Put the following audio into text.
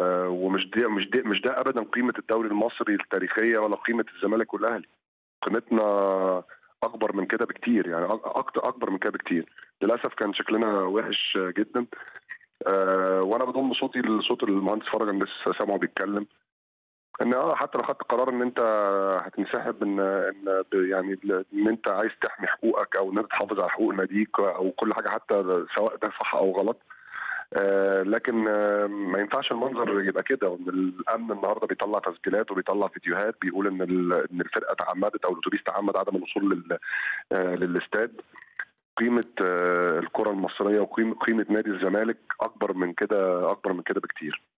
آه، ومش دي مش دي مش ده ابدا قيمه الدوري المصري التاريخيه ولا قيمه الزمالك والاهلي قيمتنا اكبر من كده بكتير يعني اكتر اكبر من كده بكتير للاسف كان شكلنا وحش جدا أه وانا بضم صوتي لصوت المهندس فرج اللي لسه سامعه بيتكلم ان اه حتى لو خدت قرار ان انت هتنسحب ان ان يعني ان انت عايز تحمي حقوقك او ان انت تحافظ على حقوق ناديك او كل حاجه حتى سواء ده صح او غلط آه لكن آه ما ينفعش المنظر يبقى كده وان الامن النهارده بيطلع تسجيلات وبيطلع فيديوهات بيقول ان ان الفرقه تعمدت او الاتوبيس تعمد عدم الوصول لل آه للاستاد قيمه آه الكره المصريه وقيمه قيمه نادي الزمالك اكبر من كده اكبر من كده بكتير